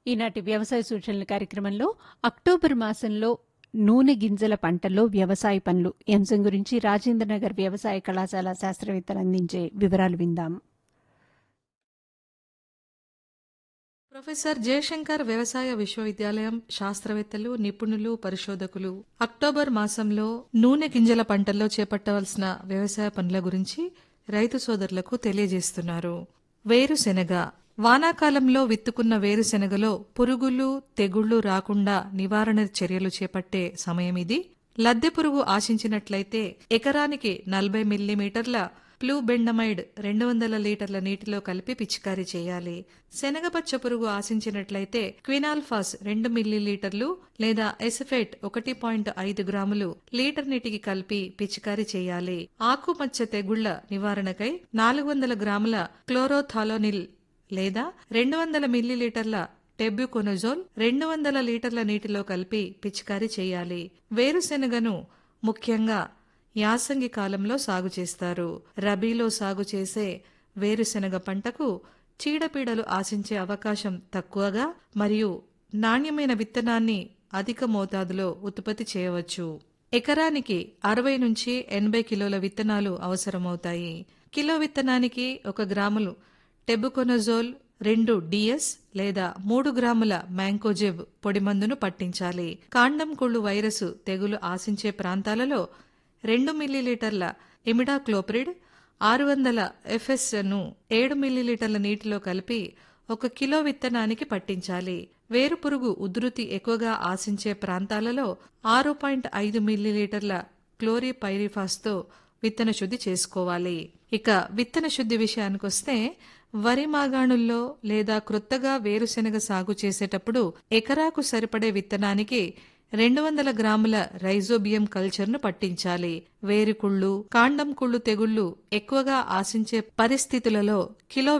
ఈనాటి వ్యవసాయ సూచనల కార్యక్రమంలో అక్టోబర్ మాసంలో నూనె గింజల పంటల్లో వ్యవసాయ పనులు ఈ అంశం గురించి రాజేంద్రనగర్ వ్యవసాయ కళాశాల శాస్త్రవేత్తలు అందించే వివరాలు విందాం ప్రొఫెసర్ జయశంకర్ వ్యవసాయ విశ్వవిద్యాలయం శాస్త్రవేత్తలు నిపుణులు పరిశోధకులు అక్టోబర్ మాసంలో నూనె గింజల పంటల్లో చేపట్టవలసిన వ్యవసాయ పనుల గురించి రైతు సోదరులకు తెలియజేస్తున్నారు వేరుశెనగ వానాకాలంలో విత్తుకున్న వేరుశెనగలో పురుగులు తెగుళ్లు రాకుండా నివారణ చర్యలు చేపట్టే సమయం ఇది లద్దె పురుగు ఆశించినట్లయితే ఎకరానికి నలభై మిల్లీమీటర్ల ప్లూ బెండమైడ్ రెండు వందల లీటర్ల నీటిలో కలిపి పిచికారీ చేయాలి శనగపచ్చ పురుగు ఆశించినట్లయితే క్వినాల్ఫాస్ రెండు మిల్లీలీటర్లు లేదా ఎసఫేట్ ఒకటి పాయింట్ ఐదు గ్రాములు లీటర్ నీటికి కలిపి పిచికారీ చేయాలి ఆకుమచ్చ తెగుళ్ల నివారణకై నాలుగు వందల గ్రాముల క్లోరోథాలోనిల్ లేదా రెండు వందల మిల్లీలీటర్ల టెబ్యూకొనజోల్ రెండు వందల లీటర్ల నీటిలో కలిపి పిచికారీ చేయాలి వేరుశెనగను ముఖ్యంగా యాసంగి కాలంలో సాగు చేస్తారు రబీలో సాగు చేసే వేరుశెనగ పంటకు చీడపీడలు ఆశించే అవకాశం తక్కువగా మరియు నాణ్యమైన విత్తనాన్ని అధిక మోతాదులో ఉత్పత్తి చేయవచ్చు ఎకరానికి అరవై నుంచి ఎనభై కిలోల విత్తనాలు అవసరమవుతాయి కిలో విత్తనానికి ఒక గ్రాములు టెబుకొనజోల్ రెండు డిఎస్ లేదా మూడు గ్రాముల మ్యాంకోజెబ్ పొడిమందును పట్టించాలి కాండం కుళ్ళు వైరస్ తెగులు ఆశించే ప్రాంతాలలో రెండు మిల్లీలీటర్ల ఇమిడాక్లోప్రిడ్ ఆరు వందల ఎఫ్ఎస్ను ఏడు మిల్లీలీటర్ల నీటిలో కలిపి ఒక కిలో విత్తనానికి పట్టించాలి వేరుపురుగు ఉధృతి ఎక్కువగా ఆశించే ప్రాంతాలలో ఆరు పాయింట్ ఐదు మిల్లీలీటర్ల క్లోరిపైరిఫాస్తో విత్తన శుద్ధి చేసుకోవాలి ఇక విత్తన శుద్ధి విషయానికొస్తే వరి మాగాణుల్లో లేదా క్రొత్తగా వేరుశెనగ సాగు చేసేటప్పుడు ఎకరాకు సరిపడే విత్తనానికి రెండు వందల గ్రాముల రైజోబియం కల్చర్ను పట్టించాలి వేరుకుళ్ళు కాండం కుళ్ళు తెగుళ్లు ఎక్కువగా ఆశించే పరిస్థితులలో కిలో